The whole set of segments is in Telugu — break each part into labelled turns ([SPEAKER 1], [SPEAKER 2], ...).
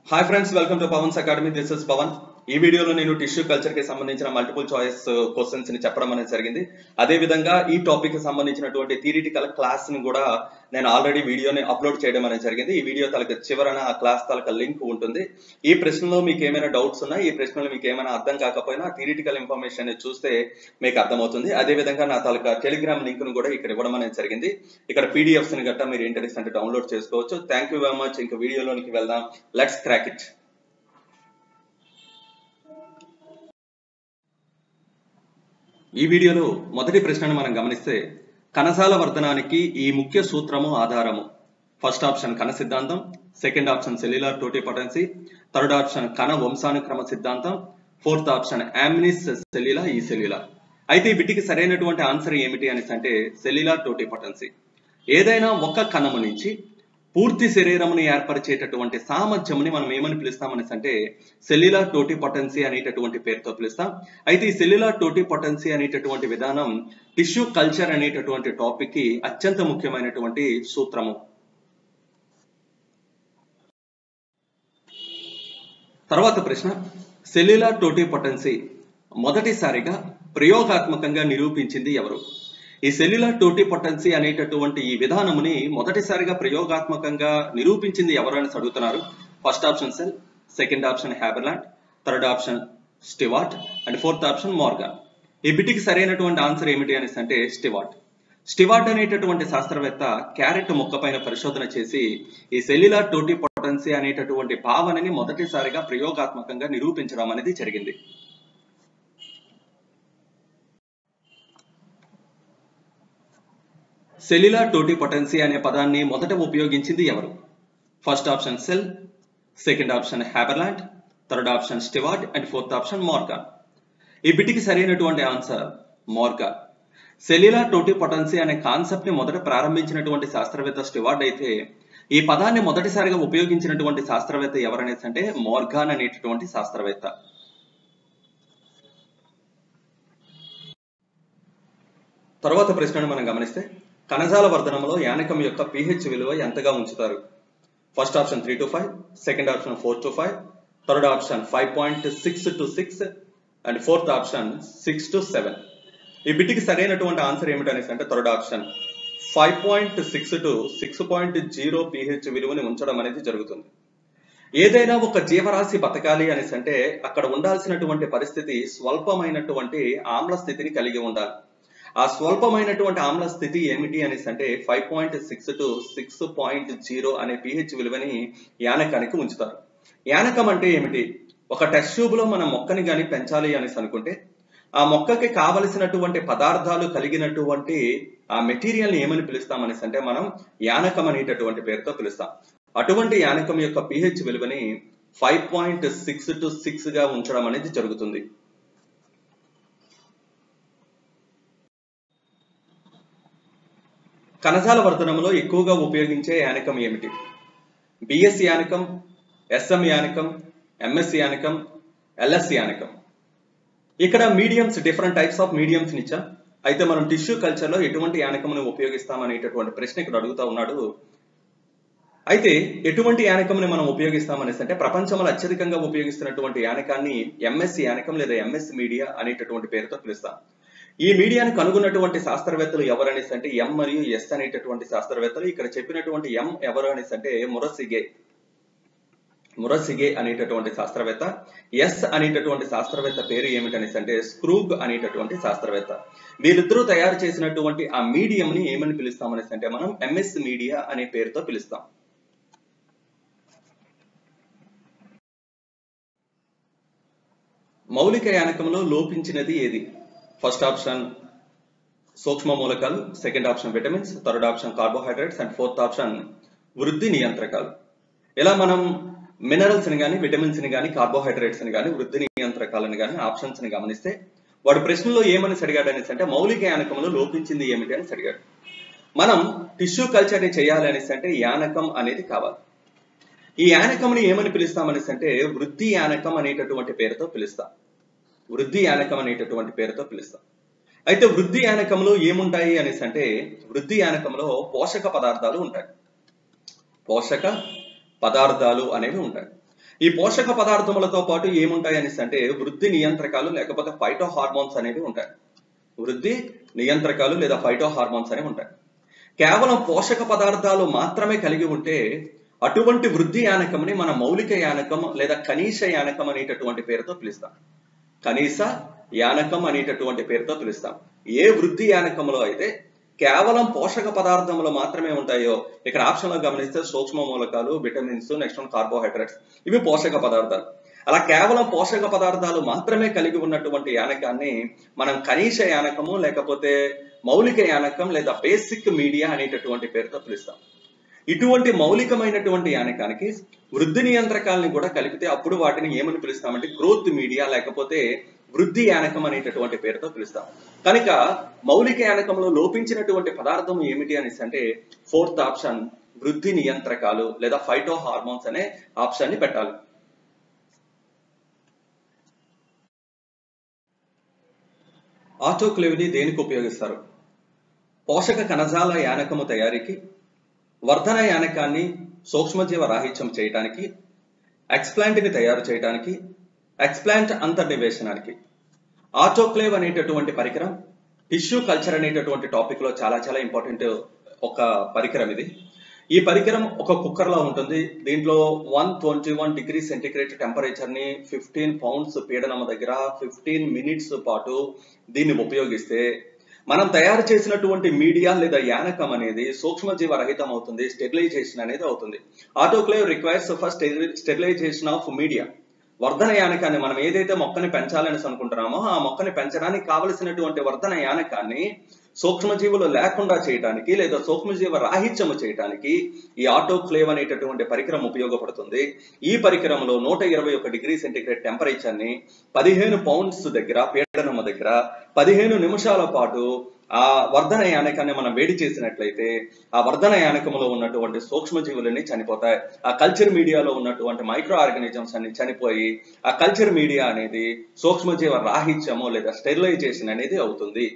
[SPEAKER 1] hi friends welcome to Pavan's academy this is Pavan ఈ వీడియోలో నేను టిష్యూ కల్చర్ కి సంబంధించిన మల్టిపుల్ చాయిస్ క్వశ్చన్స్ ని చెప్పడం అనేది జరిగింది అదే విధంగా ఈ టాపిక్ కి సంబంధించినటువంటి థియరిటికల్ క్లాస్ ని కూడా నేను ఆల్రెడీ వీడియోని అప్లోడ్ చేయడం అనేది జరిగింది ఈ వీడియో తలక చివరన ఆ క్లాస్ తలక లింక్ ఉంటుంది ఈ ప్రశ్నలో మీకు ఏమైనా డౌట్స్ ఉన్నా ఈ ప్రశ్నలో మీకు ఏమైనా అర్థం కాకపోయినా థియరిటికల్ ఇన్ఫర్మేషన్ చూస్తే మీకు అర్థమవుతుంది అదే విధంగా నా తాలూకా టెలిగ్రామ్ లింక్ ను కూడా ఇక్కడ ఇవ్వడం అనేది జరిగింది ఇక్కడ పీడిఎఫ్స్ ని గట్టా మీరు ఇంటరెస్ట్ అంటే డౌన్లోడ్ చేసుకోవచ్చు థ్యాంక్ యూ వెరీ మచ్ ఇంకా వీడియోలోనికి వెళ్దాం లెట్స్ క్రాక్ ఇట్ ఈ వీడియోలో మొదటి ప్రశ్నను మనం గమనిస్తే కణజాల వర్ధనానికి ఈ ముఖ్య సూత్రము ఆధారము ఫస్ట్ ఆప్షన్ కణ సిద్ధాంతం second option cellular totipotency third option కణ వంశానుక్రమ సిద్ధాంతం ఫోర్త్ ఆప్షన్ యామినిస్ సెల్యులా ఈ సెల్యులా అయితే వీటికి సరైనటువంటి ఆన్సర్ ఏమిటి అనేసి అంటే సెల్యులార్ టోటిపొటెన్సీ ఏదైనా ఒక కణము నుంచి పూర్తి శరీరమును ఏర్పరిచేటటువంటి సామర్థ్యముని మనం ఏమని పిలుస్తామనేసి అంటే సెల్యులార్ టోటి పొటెన్సీ అనేటటువంటి పేరుతో పిలుస్తాం అయితే ఈ సెల్యులార్ టోటి పొటెన్సీ అనేటటువంటి విధానం టిష్యూ కల్చర్ అనేటటువంటి టాపిక్ కి అత్యంత ముఖ్యమైనటువంటి సూత్రము తర్వాత ప్రశ్న సెల్యులార్ టోటి పొటెన్సీ మొదటిసారిగా ప్రయోగాత్మకంగా నిరూపించింది ఎవరు ఈ సెల్యులార్ టోటి పొటెన్సీ అనేటటువంటి ఈ విధానముని మొదటిసారిగా ప్రయోగాత్మకంగా నిరూపించింది ఎవరు అని అడుగుతున్నారు first option cell second option Haberlandt third option Steward and fourth option Morgan ఈ బిటికి సరైనటువంటి ఆన్సర్ ఏమిటి అనేసి అంటే స్టివాట్ స్టివాట్ అనేటటువంటి శాస్త్రవేత్త క్యారెట్ మొక్క పైన పరిశోధన చేసి ఈ సెల్యులార్ టోటి పొటెన్సీ అనేటటువంటి భావనని మొదటిసారిగా ప్రయోగాత్మకంగా నిరూపించడం అనేది జరిగింది సెల్యులార్ టోటి పొటెన్సీ అనే పదాన్ని మొదట ఉపయోగించింది ఎవరు first option cell second option Haberlandt third option Steward and fourth option Morgan ఈ బిటికి సరైనటువంటి answer Morgan cellular totipotency అనే కాన్సెప్ట్ ని మొదట ప్రారంభించినటువంటి శాస్త్రవేత్త స్టివార్డ్ అయితే ఈ పదాన్ని మొదటిసారిగా ఉపయోగించినటువంటి శాస్త్రవేత్త ఎవరనేసి అంటే మోర్గాన్ అనేటటువంటి శాస్త్రవేత్త తర్వాత ప్రశ్నను మనం గమనిస్తే కణజాల వర్ధనంలో యానకం యొక్క పిహెచ్ విలువ ఎంతగా ఉంచుతారు first option three to five second option four to five third option five point six to six and fourth option six to seven ఈ బిట్టికి సరైనటువంటి ఆన్సర్ ఏమిటనేసి అంటే third option five point six to six point zero pH విలువని ఉంచడం అనేది జరుగుతుంది ఏదైనా ఒక జీవరాశి బతకాలి అనేసి అంటే అక్కడ ఉండాల్సినటువంటి పరిస్థితి స్వల్పమైనటువంటి ఆమ్ల స్థితిని కలిగి ఉండాలి ఆ స్వల్పమైనటువంటి ఆమ్ల స్థితి ఏమిటి అనేసి అంటే five point six to six point zero అనే పిహెచ్ విలువని యానకానికి ఉంచుతారు యానకం అంటే ఏమిటి ఒక టెస్ట్ ట్యూబ్ లో మన మొక్కని గాని పెంచాలి అనేసి అనుకుంటే ఆ మొక్కకి కావలసినటువంటి పదార్థాలు కలిగినటువంటి ఆ మెటీరియల్ ని ఏమని పిలుస్తాం అనేసి అంటే మనం యానకం అనేటటువంటి పేరుతో పిలుస్తాం అటువంటి యానకం యొక్క పిహెచ్ విలువని five point six to six గా ఉంచడం అనేది జరుగుతుంది కణజాల వర్ధనంలో ఎక్కువగా ఉపయోగించే యానకం ఏమిటి బిఎస్ యానకం ఎస్ఎం యానకం ఎంఎస్ యానకం ఎల్ఎస్ యానకం ఇక్కడ mediums different types of mediums ఇచ్చాం అయితే మనం టిష్యూ కల్చర్ లో ఎటువంటి యానకమును ఉపయోగిస్తాం అనేటటువంటి ప్రశ్న ఇక్కడ అడుగుతా ఉన్నాడు అయితే ఎటువంటి యానకంని మనం ఉపయోగిస్తాం అనేసి అంటే ప్రపంచంలో అత్యధికంగా ఉపయోగిస్తున్నటువంటి యానకాన్ని ఎంఎస్ యానకం లేదా ఎంఎస్ మీడియా అనేటటువంటి పేరుతో పిలుస్తాం ఈ మీడియాను కనుగొన్నటువంటి శాస్త్రవేత్తలు ఎవరనేసి అంటే ఎం మరియు ఎస్ అనేటటువంటి శాస్త్రవేత్తలు ఇక్కడ చెప్పినటువంటి ఎం ఎవరు అనేసి అంటే మురసిగే మురసిగే అనేటటువంటి శాస్త్రవేత్త ఎస్ అనేటటువంటి శాస్త్రవేత్త పేరు ఏమిటనేసి అంటే స్క్రూగ్ అనేటటువంటి శాస్త్రవేత్త వీరిద్దరూ తయారు చేసినటువంటి ఆ మీడియం ని ఏమని పిలుస్తాం అనేసి అంటే మనం ఎంఎస్ మీడియా అనే పేరుతో పిలుస్తాం మౌలిక యానకంలో లోపించినది ఏది ఫస్ట్ ఆప్షన్ సూక్ష్మ మూలకాలు second option vitamins third option carbohydrates and fourth option వృద్ధి నియంత్రకాలు ఇలా మనం మినరల్స్ ని కానీ విటమిన్స్ ని కానీ కార్బోహైడ్రేట్స్ ని కానీ వృద్ధి నియంత్రకాలను కానీ ఆప్షన్స్ ని గమనిస్తే వాడు ప్రశ్నలో ఏమని అడిగాడు అనేసి అంటే మౌలిక యానకంలో లోపించింది ఏమిటి అని అడిగాడు మనం టిష్యూ కల్చర్ ని చేయాలి అనేసి అంటే యానకం అనేది కావాలి ఈ యానకంని ఏమని పిలుస్తాం అనేసి అంటే వృద్ధి యానకం అనేటటువంటి పేరుతో పిలుస్తాం వృద్ధి యానకం అనేటటువంటి పేరుతో పిలుస్తాం అయితే వృద్ధి యానకంలో ఏముంటాయి అనేసి అంటే వృద్ధి యానకంలో పోషక పదార్థాలు ఉంటాయి పోషక పదార్థాలు అనేవి ఉంటాయి ఈ పోషక పదార్థములతో పాటు ఏముంటాయి అనేసి అంటే వృద్ధి నియంత్రకాలు లేకపోతే ఫైటో హార్మోన్స్ అనేవి ఉంటాయి వృద్ధి నియంత్రకాలు లేదా ఫైటో హార్మోన్స్ అనేవి ఉంటాయి కేవలం పోషక పదార్థాలు మాత్రమే కలిగి ఉంటే అటువంటి వృద్ధి యానకంని మన మౌలిక యానకం లేదా కనీస యానకం అనేటటువంటి పేరుతో పిలుస్తాం కనీస యానకం అనేటటువంటి పేరుతో పిలుస్తాం ఏ వృద్ధి యానకంలో అయితే కేవలం పోషక పదార్థములు మాత్రమే ఉంటాయో ఇక్కడ ఆప్షన్ లో గమనిస్తే సూక్ష్మ మూలకాలు విటమిన్స్ నెక్స్ట్ కార్బోహైడ్రేట్స్ ఇవి పోషక పదార్థాలు అలా కేవలం పోషక పదార్థాలు మాత్రమే కలిగి ఉన్నటువంటి యానకాన్ని మనం కనీస యానకము లేకపోతే మౌలిక యానకం లేదా బేసిక్ మీడియా అనేటటువంటి పేరుతో పిలుస్తాం ఇటువంటి మౌలికమైనటువంటి యానకానికి వృద్ధి నియంత్రకాలని కూడా కలిపితే అప్పుడు వాటిని ఏమని పిలుస్తామంటే గ్రోత్ మీడియా లేకపోతే వృద్ధి యానకం అనేటటువంటి పేరుతో పిలుస్తాం కనుక మౌలిక యానకంలో లోపించినటువంటి పదార్థం ఏమిటి అనేసి అంటే ఫోర్త్ ఆప్షన్ వృద్ధి నియంత్రకాలు లేదా ఫైటో హార్మోన్స్ అనే ఆప్షన్ ని పెట్టాలి ఆటోక్లేవ్ ని దేనికి ఉపయోగిస్తారు పోషక కణజాల యానకము తయారీకి వర్ధన యానకాన్ని సూక్ష్మజీవ రాహిత్యం చేయడానికి ఎక్స్ప్లాంట్ ని తయారు చేయడానికి ఎక్స్ప్లాంట్ అంతర్నివేశనానికి ఆటోక్లేవ్ అనేటటువంటి పరికరం టిష్యూ కల్చర్ అనేటటువంటి టాపిక్ లో చాలా చాలా ఇంపార్టెంట్ ఒక పరికరం ఇది ఈ పరికరం ఒక కుక్కర్ లో ఉంటుంది దీంట్లో one twenty one degree centigrade temperature ని ఫిఫ్టీన్ పౌండ్స్ పీడనం దగ్గర ఫిఫ్టీన్ మినిట్స్ పాటు దీన్ని ఉపయోగిస్తే మనం తయారు చేసినటువంటి మీడియా లేదా యానకం అనేది సూక్ష్మజీవ రహితం అవుతుంది స్టెరిలైజేషన్ అనేది అవుతుంది autoclave requires first sterilisation of media వర్ధన యానకాన్ని మనం ఏదైతే మొక్కని పెంచాలని అనుకుంటున్నామో ఆ మొక్కని పెంచడానికి కావలసినటువంటి వర్ధన యానకాన్ని సూక్ష్మజీవులు లేకుండా చేయడానికి లేదా సూక్ష్మజీవ రాహిత్యము చేయడానికి ఈ ఆటోక్లేవ్ అనేటటువంటి పరికరం ఉపయోగపడుతుంది ఈ పరికరంలో నూట ఇరవై ఒక డిగ్రీ సెంటిగ్రేడ్ టెంపరేచర్ ని పదిహేను పౌండ్స్ దగ్గర పీడనము దగ్గర పదిహేను నిమిషాల పాటు ఆ వర్ధన యానకాన్ని మనం వేడి చేసినట్లయితే ఆ వర్ధన యానకములో ఉన్నటువంటి సూక్ష్మజీవులన్నీ చనిపోతాయి ఆ కల్చర్ మీడియాలో ఉన్నటువంటి మైక్రో ఆర్గానిజమ్స్ అన్ని చనిపోయి ఆ కల్చర్ మీడియా అనేది సూక్ష్మజీవ రాహిత్యము లేదా స్టెరిలైజేషన్ అనేది అవుతుంది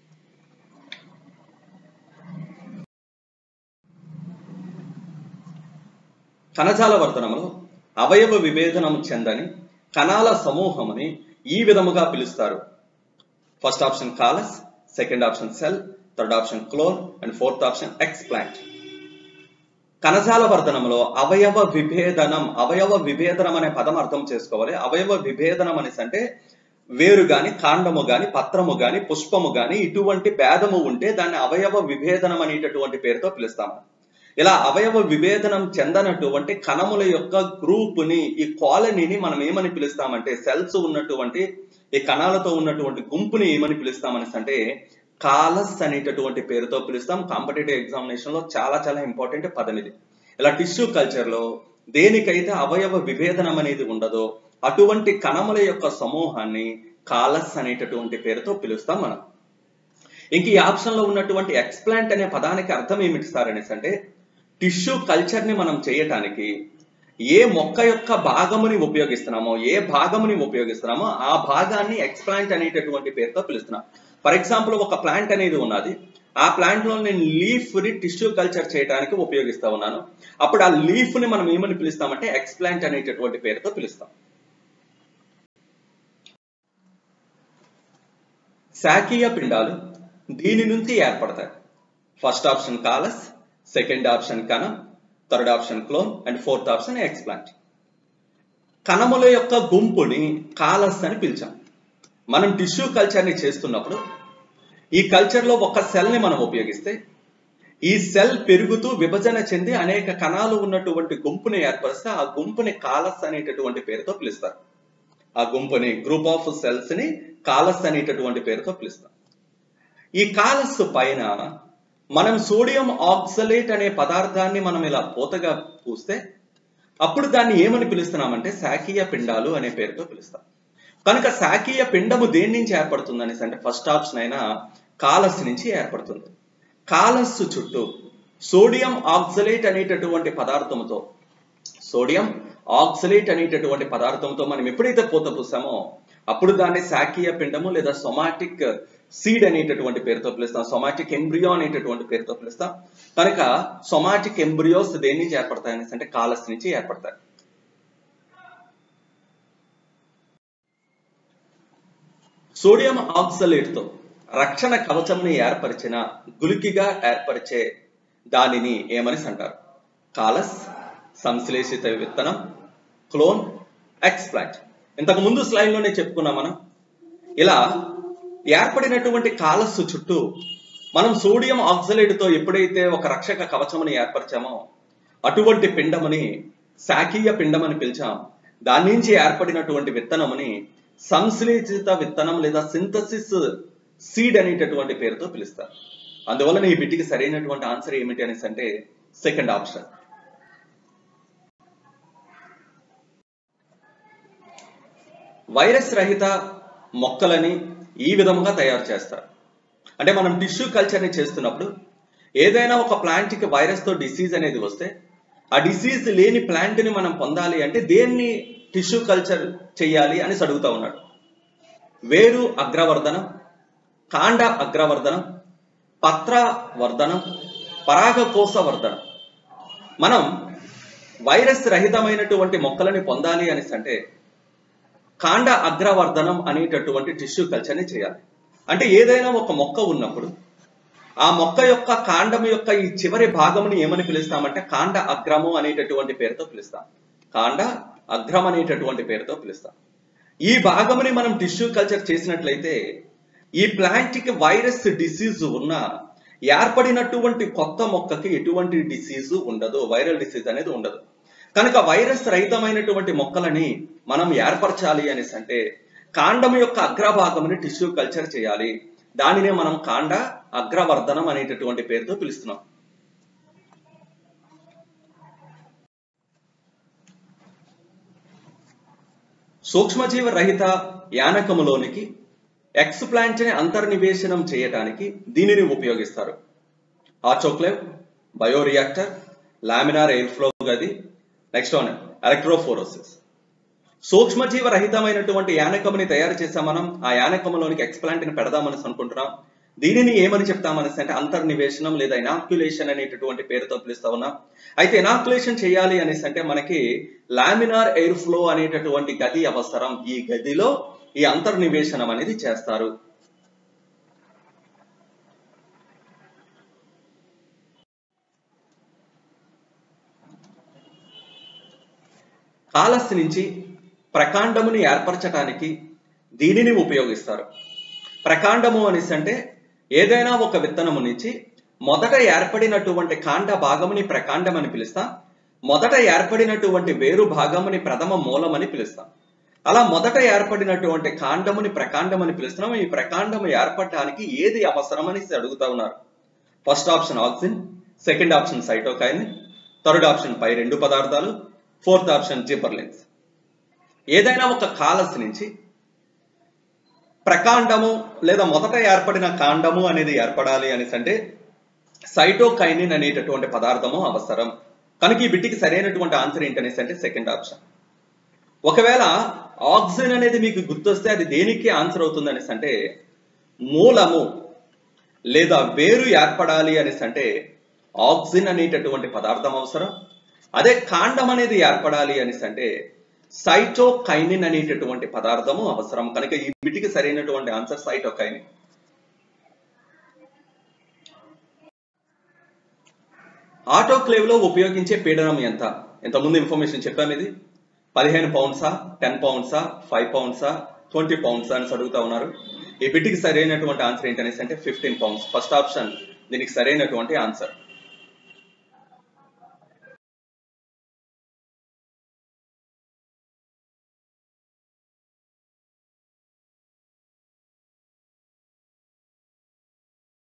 [SPEAKER 1] కణజాల వర్ధనములో అవయవ విభేదనము చెందని కణాల సమూహముని ఈ విధముగా పిలుస్తారు first option callus second option cell third option clone and fourth option explant కణజాల వర్ధనంలో అవయవ విభేదనం అవయవ విభేదనం అనే పదం అర్థం చేసుకోవాలి అవయవ విభేదనం అనేసి అంటే వేరు గాని కాండము గాని పత్రము గాని పుష్పము గాని ఇటువంటి భేదము ఉంటే దాన్ని అవయవ విభేదనం అనేటటువంటి పేరుతో పిలుస్తాము ఇలా అవయవ విభేదనం చెందనటువంటి కణముల యొక్క గ్రూప్ ని ఈ కాలనీని మనం ఏమని పిలుస్తామంటే సెల్స్ ఉన్నటువంటి ఈ కణాలతో ఉన్నటువంటి గుంపుని ఏమని పిలుస్తామనేసి అంటే కాలస్ అనేటటువంటి పేరుతో పిలుస్తాం కాంపిటేటివ్ ఎగ్జామినేషన్ లో చాలా చాలా ఇంపార్టెంట్ పదం ఇది ఇలా టిష్యూ కల్చర్ లో దేనికైతే అవయవ విభేదనం అనేది ఉండదో అటువంటి కణముల యొక్క సమూహాన్ని కాలస్ అనేటటువంటి పేరుతో పిలుస్తాం మనం ఇంక ఈ ఆప్షన్ లో ఉన్నటువంటి ఎక్స్ప్లాంట్ అనే పదానికి అర్థం ఏమిటి సార్ అనేసి అంటే టిష్యూ కల్చర్ ని మనం చేయటానికి ఏ మొక్క యొక్క భాగముని ఉపయోగిస్తున్నామో ఏ భాగముని ఉపయోగిస్తున్నామో ఆ భాగాన్ని ఎక్స్ప్లాంట్ అనేటటువంటి పేరుతో పిలుస్తున్నాం ఫర్ ఎగ్జాంపుల్ ఒక ప్లాంట్ అనేది ఉన్నది ఆ ప్లాంట్ లో నేను లీఫ్ ని టిష్యూ కల్చర్ చేయడానికి ఉపయోగిస్తా ఉన్నాను అప్పుడు ఆ లీఫ్ ని మనం ఏమని పిలుస్తామంటే ఎక్స్ప్లాంట్ అనేటటువంటి పేరుతో పిలుస్తాం శాకీయ పిండాలు దీని నుంచి ఏర్పడతాయి first option callus second option కణం third option clone and fourth option explant కణముల యొక్క గుంపుని కాలస్ అని పిలిచాం మనం టిష్యూ కల్చర్ ని చేస్తున్నప్పుడు ఈ కల్చర్ లో ఒక సెల్ ని మనం ఉపయోగిస్తే ఈ సెల్ పెరుగుతూ విభజన చెంది అనేక కణాలు ఉన్నటువంటి గుంపుని ఏర్పరిస్తే ఆ గుంపుని కాలస్ అనేటటువంటి పేరుతో పిలుస్తారు ఆ గుంపుని గ్రూప్ ఆఫ్ సెల్స్ ని కాలస్ అనేటటువంటి పేరుతో పిలుస్తాం ఈ కాలస్ పైన మనం సోడియం ఆక్సలేట్ అనే పదార్థాన్ని మనం ఇలా పూతగా పూస్తే అప్పుడు దాన్ని ఏమని పిలుస్తున్నామంటే శాకీయ పిండాలు అనే పేరుతో పిలుస్తాం కనుక శాకీయ పిండము దేని నుంచి ఏర్పడుతుంది అనేసి అంటే ఫస్ట్ ఆప్షన్ అయినా కాలస్ నుంచి ఏర్పడుతుంది కాలస్ చుట్టూ సోడియం ఆక్సలేట్ అనేటటువంటి పదార్థంతో సోడియం ఆక్సలేట్ అనేటటువంటి పదార్థంతో మనం ఎప్పుడైతే పూత పూసామో అప్పుడు దాన్ని శాకీయ పిండము లేదా సొమాటిక్ సీడ్ అనేటటువంటి పేరుతో పిలుస్తాం సొమాటిక్ ఎంబ్రియో అనేటటువంటి పేరుతో పిలుస్తాం కనుక సొమాటిక్ ఎంబ్రియోస్ దేని నుంచి ఏర్పడతాయి అనేసి అంటే కాలస్ నుంచి ఏర్పడతాయి సోడియం ఆక్సలేట్ తో రక్షణ కవచంని ఏర్పరిచిన గులికిగా ఏర్పరిచే దానిని ఏమని అంటారు కాలస్ సంశ్లేషిత విత్తనం క్లోన్ ఎక్స్ప్లాంట్ ఇంతకు ముందు స్లైడ్ లోనే చెప్పుకున్నాం మనం ఇలా ఏర్పడినటువంటి కాలస్సు చుట్టూ మనం సోడియం ఆక్సలైడ్ తో ఎప్పుడైతే ఒక రక్షక కవచమని ఏర్పరిచామో అటువంటి పిండమని శాఖీయ పిండమని పిలిచాం దాని నుంచి ఏర్పడినటువంటి విత్తనముని సంశ్లేషిత విత్తనం లేదా సింథసిస్ సీడ్ అనేటటువంటి పేరుతో పిలుస్తారు అందువలన ఈ బిడ్డికి సరైనటువంటి ఆన్సర్ ఏమిటి అనేసి అంటే సెకండ్ ఆప్షన్ వైరస్ రహిత మొక్కలని ఈ విధముగా తయారు చేస్తారు అంటే మనం టిష్యూ కల్చర్ని చేస్తున్నప్పుడు ఏదైనా ఒక ప్లాంట్కి వైరస్తో డిసీజ్ అనేది వస్తే ఆ డిసీజ్ లేని ప్లాంట్ని మనం పొందాలి అంటే దేన్ని టిష్యూ కల్చర్ చేయాలి అని అడుగుతా ఉన్నాడు వేరు అగ్రవర్ధనం కాండ అగ్రవర్ధనం పత్ర వర్ధనం పరాగకోశ వర్ధనం మనం వైరస్ రహితమైనటువంటి మొక్కలని పొందాలి అనేసి అంటే కాండ అగ్రవర్ధనం అనేటటువంటి టిష్యూ కల్చర్ని చేయాలి అంటే ఏదైనా ఒక మొక్క ఉన్నప్పుడు ఆ మొక్క యొక్క కాండం యొక్క ఈ చివరి భాగముని ఏమని పిలుస్తామంటే కాండ అగ్రము అనేటటువంటి పేరుతో పిలుస్తాం కాండ అగ్రం అనేటటువంటి పేరుతో పిలుస్తాం ఈ భాగముని మనం టిష్యూ కల్చర్ చేసినట్లయితే ఈ ప్లాంట్ కి వైరస్ డిసీజ్ ఉన్న ఏర్పడినటువంటి కొత్త మొక్కకి ఎటువంటి డిసీజ్ ఉండదు వైరల్ డిసీజ్ అనేది ఉండదు కనుక వైరస్ రహితమైనటువంటి మొక్కలని మనం ఏర్పరచాలి అనేసి అంటే కాండం యొక్క అగ్రభాగముని టిష్యూ కల్చర్ చేయాలి దానినే మనం కాండ అగ్రవర్ధనం అనేటటువంటి పేరుతో పిలుస్తున్నాం సూక్ష్మజీవ రహిత యానకములోనికి ఎక్స్ప్లాంట్ ని అంతర్నివేశనం చేయడానికి దీనిని ఉపయోగిస్తారు autoclave bioreactor laminar air flow గది నెక్స్ట్ వన్ ఎలక్ట్రోఫోరోసిస్ సూక్ష్మజీవ రహితమైనటువంటి యానకముని తయారు చేసాం మనం ఆ యానకములోనికి ఎక్స్ప్లాంట్ ని పెడదామని అనుకుంటున్నాం దీనిని ఏమని చెప్తామనేసి అంటే అంతర్నివేశనం లేదా ఇనాక్యులేషన్ అనేటటువంటి పేరుతో పిలుస్తా ఉన్నాం అయితే ఇనాక్యులేషన్ చేయాలి అనేసి అంటే మనకి లామినార్ ఎయిర్ ఫ్లో అనేటటువంటి గది అవసరం ఈ గదిలో ఈ అంతర్నివేశనం అనేది చేస్తారు కాలస్ నుంచి ప్రకాండముని ఏర్పరచటానికి దీనిని ఉపయోగిస్తారు ప్రకాండము అనేసి అంటే ఏదైనా ఒక విత్తనము నుంచి మొదట ఏర్పడినటువంటి కాండ భాగముని ప్రకాండం అని పిలుస్తాం మొదట ఏర్పడినటువంటి వేరు భాగముని ప్రథమ మూలం అని పిలుస్తాం అలా మొదట ఏర్పడినటువంటి కాండముని ప్రకాండం అని పిలుస్తున్నాం ఈ ప్రకాండము ఏర్పడటానికి ఏది అవసరం అని అడుగుతా ఉన్నారు first option auxin second option cytokinin third option పై రెండు పదార్థాలు ఫోర్త్ ఆప్షన్ జిబ్బర్లెన్స్ ఏదైనా ఒక కాలస్ నుంచి ప్రకాండము లేదా మొదట ఏర్పడిన కాండము అనేది ఏర్పడాలి అనేసి అంటే సైటోకైనిన్ అనేటటువంటి పదార్థము అవసరం కనుక ఈ బిట్టికి సరైనటువంటి ఆన్సర్ ఏంటనేసి అంటే సెకండ్ ఆప్షన్ ఒకవేళ ఆక్సిజన్ అనేది మీకు గుర్తొస్తే అది దేనికి ఆన్సర్ అవుతుంది అనేసి అంటే మూలము లేదా వేరు ఏర్పడాలి అనేసి అంటే ఆక్సిజన్ అనేటటువంటి పదార్థం అవసరం అదే కాండం అనేది ఏర్పడాలి అనేసి అంటే సైటోకైనిన్ అనేటటువంటి పదార్థము అవసరం కనుక ఈ బిటికి సరైనటువంటి ఆన్సర్ సైటోకైనిన్ ఆటోక్లేవ్ లో ఉపయోగించే పీడనం ఎంత ఇంతకుముందు ఇన్ఫర్మేషన్ చెప్పాము ఇది పదిహేను పౌండ్సా టెన్ పౌండ్సా ఫైవ్ పౌండ్సా ట్వంటీ పౌండ్సా అని అడుగుతా ఉన్నారు ఈ బిట్టికి సరైనటువంటి ఆన్సర్ ఏంటనేసి అంటే ఫిఫ్టీన్ పౌండ్స్ ఫస్ట్ ఆప్షన్ దీనికి సరైనటువంటి ఆన్సర్